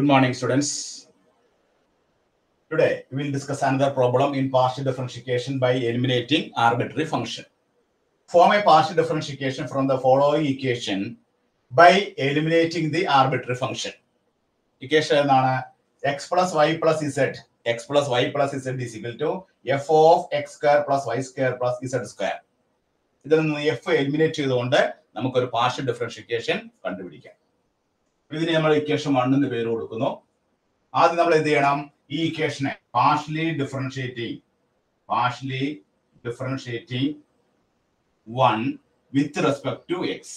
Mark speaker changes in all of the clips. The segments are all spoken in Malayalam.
Speaker 1: Good morning, students. Today, we will discuss another problem in partial differentiation by eliminating arbitrary function. Form a partial differentiation from the following equation by eliminating the arbitrary function. Equation എന്താണ് x plus y plus z x plus y plus z is equal to f of x square plus y square plus z square. ഇതിൽ നിന്ന് എഫ് എലിമിനേറ്റ് ചെയ്തുകൊണ്ട് നമുക്കൊരു പാർഷ്യൽ ഡിഫറൻഷിക്കേഷൻ കണ്ടുപിടിക്കാം ഇതിന് നമ്മൾ ഇക്വേഷൻ വൺ എന്ന് പേര് കൊടുക്കുന്നു ആദ്യം നമ്മൾ എന്ത് ചെയ്യണം ഈ ഇക്വേഷനെ partially differentiating partially differentiating one with respect to X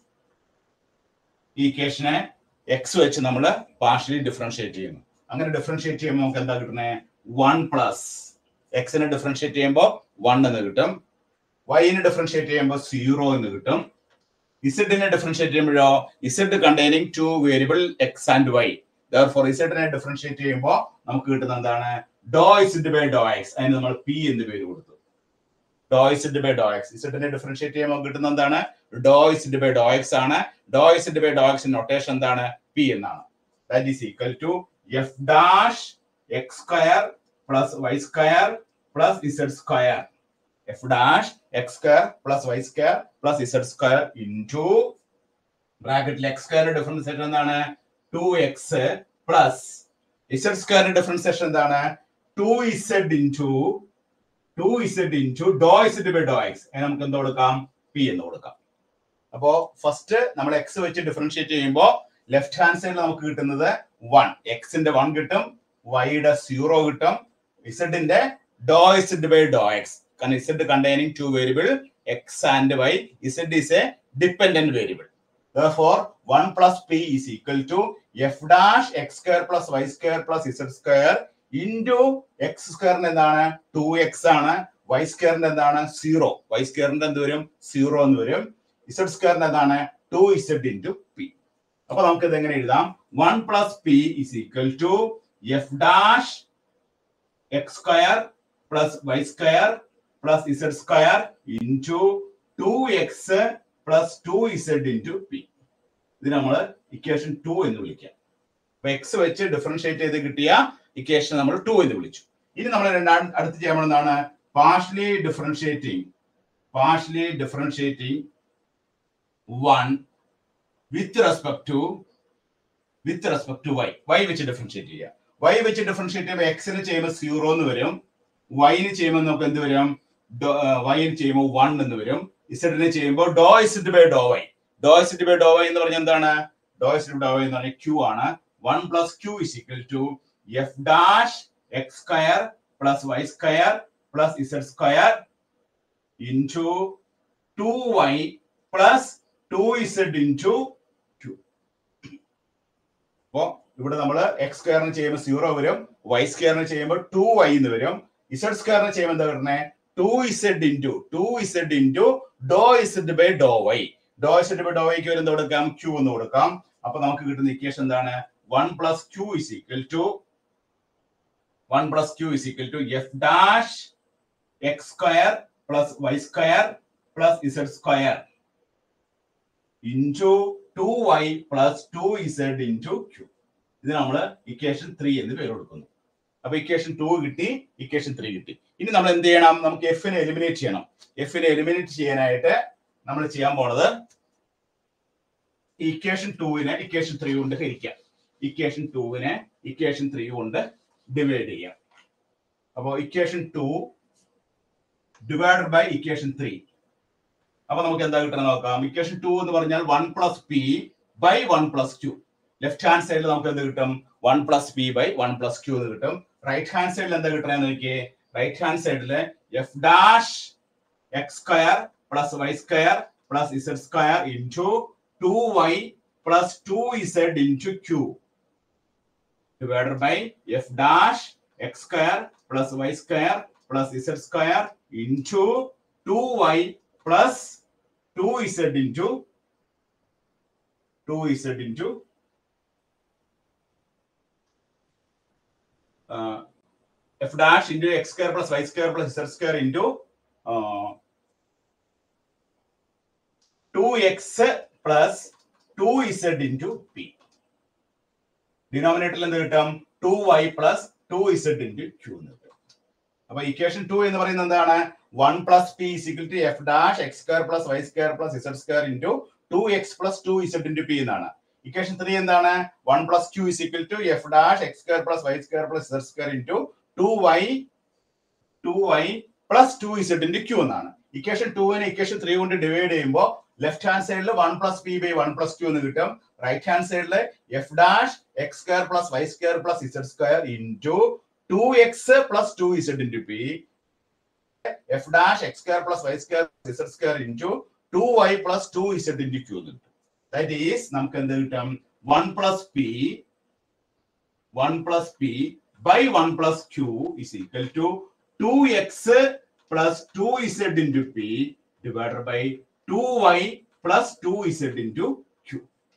Speaker 1: ഈ ഇക്വേഷനെ എക്സ് വെച്ച് നമ്മൾ പാർഷ്യലി ഡിഫറൻഷിയേറ്റ് ചെയ്യുന്നു അങ്ങനെ ഡിഫറൻഷിയേറ്റ് ചെയ്യുമ്പോൾ നമുക്ക് എന്താ കിട്ടുന്നത് വൺ പ്ലസ് എക്സിനെ ഡിഫറൻഷിയേറ്റ് ചെയ്യുമ്പോൾ വൺ എന്ന് കിട്ടും വൈനെ ഡിഫറൻഷിയേറ്റ് ചെയ്യുമ്പോൾ സീറോ എന്ന് കിട്ടും ഇസഡിനെ ഡിഫറൻഷിയേറ്റ് ചെയ്യുമ്പോഴോ Z containing two variable X and Y for ഇസഡിനെ ഡിഫറൻഷിയേറ്റ് ചെയ്യുമ്പോൾ നമുക്ക് കിട്ടുന്ന എന്താണ് do Z by do X അതിന് നമ്മൾ പി എന്ന് പേര് കൊടുത്തു do Z by do X ഇസഡിനെ ഡിഫറൻഷിയേറ്റ് ചെയ്യുമ്പോൾ കിട്ടുന്ന എന്താണ് do Z by do X ആണ് do Z by do X notation എന്താണ് പി എന്നാണ് that is equal to F dash X square plus Y square plus Z square F dash X square plus Y square plus Z square into ബ്രാക്കറ്റിൽ എക്സ് സ്ക്വയറിന്റെ ഡിഫറൻസിയേഷൻ എന്താണ് ടു എക്സ് പ്ലസ് ഇസഡ് സ്ക്വയറിന്റെ ഡിഫറൻസിയേഷൻ എന്താണ് two Z into two Z into do Z by do X നമുക്ക് എന്ത് കൊടുക്കാം പി എന്ന് കൊടുക്കാം അപ്പോ ഫസ്റ്റ് നമ്മൾ എക്സ് വെച്ച് ഡിഫറൻഷിയേറ്റ് ചെയ്യുമ്പോൾ ലെഫ്റ്റ് ഹാൻഡ് സൈഡിൽ നമുക്ക് കിട്ടുന്നത് വൺ എക്സിന്റെ വൺ കിട്ടും വൈയുടെ സീറോ കിട്ടും ഇസഡിന്റെ do Z by do X കാരണം Z containing two variable X and Y Z is a dependent variable therefore 1 plus p is equal to f dash x square plus y square plus z square into x സ്ക്വയറിന് എന്താണ് ടു എക്സ് ആണ് y സ്ക്വയറിന്റെ എന്താണ് സീറോ y സ്ക്വയറിന്റെ എന്ത് വരും സീറോ എന്ന് വരും z സ്ക്വയറിന്റെ എന്താണ് ടു ഇസഡ് ഇൻറ്റു പി അപ്പൊ നമുക്ക് ഇത് എങ്ങനെ എഴുതാം one plus P is equal to F dash X square plus Y square plus Z square into two X plus two Z into P ഇത് നമ്മൾ ഇക്വേഷൻ ടു എന്ന് വിളിക്കാം അപ്പൊ എക്സ് വെച്ച് ഡിഫറൻഷിയേറ്റ് ചെയ്ത് കിട്ടിയ ഇക്വേഷൻ നമ്മൾ ടു എന്ന് വിളിച്ചു ഇനി നമ്മൾ രണ്ടാം അടുത്ത് ചെയ്യാൻ എന്താണ് partially differentiating partially differentiating one with respect to with respect to Y Y വെച്ച് ഡിഫറൻഷിയേറ്റ് ചെയ്യുക വൈ വെച്ച് ഡിഫറൻഷിയേറ്റ് ചെയ്യുമ്പോൾ എക്സിന് ചെയ്യുമ്പോൾ സീറോ എന്ന് വരും വൈന് ചെയ്യുമ്പോൾ നമുക്ക് എന്ത് വരും വൈന് ചെയ്യുമ്പോൾ വൺ എന്ന് വരും ഇസഡിനെ ചെയ്യുമ്പോൾ do Z by do Y do Z by do Y എന്ന് പറഞ്ഞാൽ എന്താണ് ഡോ ഇസഡ് ഡോ വൈ എന്ന് പറഞ്ഞാൽ ക്യൂ ആണ് one plus Q is equal to F dash X square plus Y square plus Z square into two Y plus two Z into Q അപ്പോ ഇവിടെ നമ്മൾ എക്സ് സ്ക്വയറിന് ചെയ്യുമ്പോൾ സീറോ വരും വൈ സ്ക്വയറിന് ചെയ്യുമ്പോൾ ടു വൈ എന്ന് വരും ഇസഡ് സ്ക്വയറിന് ചെയ്യുമ്പോൾ എന്താ വരുന്നത് two Z into two Z into do Z by do Y do Z by do വൈക്ക് വരും എന്ത് കൊടുക്കാം ക്യൂ എന്ന് കൊടുക്കാം അപ്പൊ നമുക്ക് കിട്ടുന്ന ഇക്വേഷൻ എന്താണ് one plus Q is equal to one plus Q is equal to F dash X square plus Y square plus Z square into two Y plus two Z into Q ഇത് നമ്മൾ ഇക്വേഷൻ ത്രീ എന്ന് പേര് കൊടുക്കുന്നു അപ്പൊ ഇക്വേഷൻ ടു കിട്ടി ഇക്വേഷൻ ത്രീ കിട്ടി ഇനി നമ്മൾ എന്ത് ചെയ്യണം നമുക്ക് എഫിനെ എലിമിനേറ്റ് ചെയ്യണം എഫിനെ എലിമിനേറ്റ് ചെയ്യാനായിട്ട് നമ്മൾ ചെയ്യാൻ പോണത് ഇക്വേഷൻ ടൂവിനെ ഇക്വേഷൻ ത്രീ കൊണ്ട് ഹരിക്കാം ഇക്വേഷൻ ടൂവിനെ ഇക്വേഷൻ ത്രീ കൊണ്ട് ഡിവൈഡ് ചെയ്യാം അപ്പോൾ equation two divided by equation three അപ്പൊ നമുക്ക് എന്താ കിട്ടണം നോക്കാം ഇക്വേഷൻ ടു എന്ന് പറഞ്ഞാൽ one plus P by one plus Q left hand സൈഡിൽ നമുക്ക് എന്ത് കിട്ടും one plus P by one plus Q എന്ന് കിട്ടും റൈറ്റ് ഹാൻഡ് സൈഡിൽ എന്താ കിട്ടണമെന്ന് നോക്കിയേ റൈറ്റ് ഹാൻഡ് സൈഡിൽ F dash X square plus Y square plus Z square into two Y plus two Z into Q divided by F dash X square plus Y square plus Z square into two Y plus two Z into two Z into F dash into X square plus Y square plus Z square into two X plus two Z into P ഡിനോമിനേറ്ററിൽ എന്ത് കിട്ടും two Y plus two Z into Q എന്ന് കിട്ടും അപ്പൊ ഇക്വേഷൻ ടു എന്ന് പറയുന്നത് എന്താണ് one plus P is equal to F dash X square plus Y square plus Z square into two X plus two Z into P എന്നാണ് ഇക്വേഷൻ ത്രീ എന്താണ് one plus Q is equal to F dash X square plus Y square plus Z square into two Y two Y plus two Z into Q എന്നാണ് ഇക്വേഷൻ ടുവിനെ ഇക്വേഷൻ ത്രീ കൊണ്ട് ഡിവൈഡ് ചെയ്യുമ്പോൾ ലെഫ്റ്റ് ഹാൻഡ് സൈഡിൽ one plus P by one plus Q എന്ന് കിട്ടും റൈറ്റ് ഹാൻഡ് സൈഡിൽ F dash X square plus Y square plus Z square into two X plus two Z into P F dash X square plus Y square Z square into two Y plus two Z into Q എന്ന് കിട്ടും ദാറ്റ് ഈസ് നമുക്ക് എന്ത് കിട്ടും one plus P one plus P by one plus Q is equal to two X plus two Z into P divided by two Y plus two Z into Q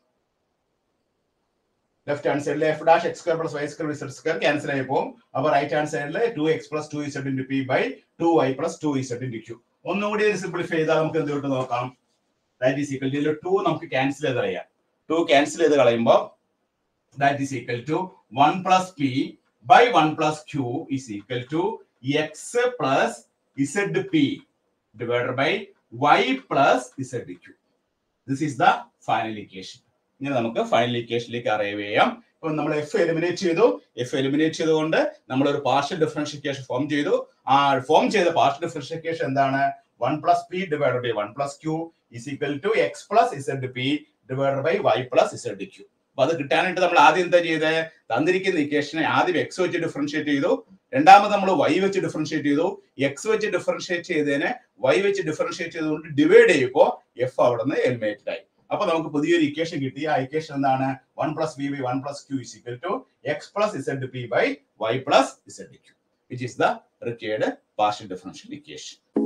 Speaker 1: left hand സൈഡിൽ F dash X square plus Y square Z square cancel ആയി പോകും അപ്പൊ റൈറ്റ് ഹാൻഡ് സൈഡിൽ two X plus two Z into P by two Y plus two Z into Q ഒന്നുകൂടി സിംപ്ലിഫൈ ചെയ്താൽ നമുക്ക് എന്ത് കിട്ടും നോക്കാം that is equal to two നമുക്ക് ക്യാൻസൽ ചെയ്ത് കളയാം ടു ക്യാൻസൽ ചെയ്ത് കളയുമ്പോൾ that is equal to one plus P by one plus Q is equal to X plus Z P divided by Y plus Z Q this is the final equation ഇങ്ങനെ നമുക്ക് ഫൈനൽ ഇക്വേഷനിലേക്ക് അറൈവ് ചെയ്യാം ഇപ്പൊ നമ്മൾ എഫ് എലിമിനേറ്റ് ചെയ്തു എഫ് എലിമിനേറ്റ് ചെയ്തുകൊണ്ട് നമ്മൾ ഒരു പാർഷ്യൽ ഡിഫറൻഷിയേഷൻ ഫോം ചെയ്തു ആ ഫോം ചെയ്ത പാർഷ്യൽ ഡിഫറൻഷിയേഷൻ എന്താണ് one plus P divide by one plus Q is equal to X plus Z P divide by Y plus Z Q അപ്പൊ അത് കിട്ടാനായിട്ട് നമ്മൾ ആദ്യം എന്താ ചെയ്തത് തന്നിരിക്കുന്ന ഇക്വേഷനെ ആദ്യം എക്സ് വെച്ച് ഡിഫറൻഷിയേറ്റ് ചെയ്തു രണ്ടാമത് നമ്മൾ വൈ വെച്ച് ഡിഫറൻഷിയേറ്റ് ചെയ്തു എക്സ് വെച്ച് ഡിഫറൻഷിയേറ്റ് ചെയ്തതിനെ വൈ വെച്ച് ഡിഫറൻഷിയേറ്റ് ചെയ്തുകൊണ്ട് ഡിവൈഡ് ചെയ്യുമ്പോൾ എഫ് അവിടെ നിന്ന് എലിമിനേറ്റഡ് ആയി അപ്പൊ നമുക്ക് പുതിയൊരു ഇക്വേഷൻ കിട്ടി ആ ഇക്വേഷൻ എന്താണ് one plus B by one plus Q is equal to X plus Z P by Y plus Z Q which is the required partial differential equation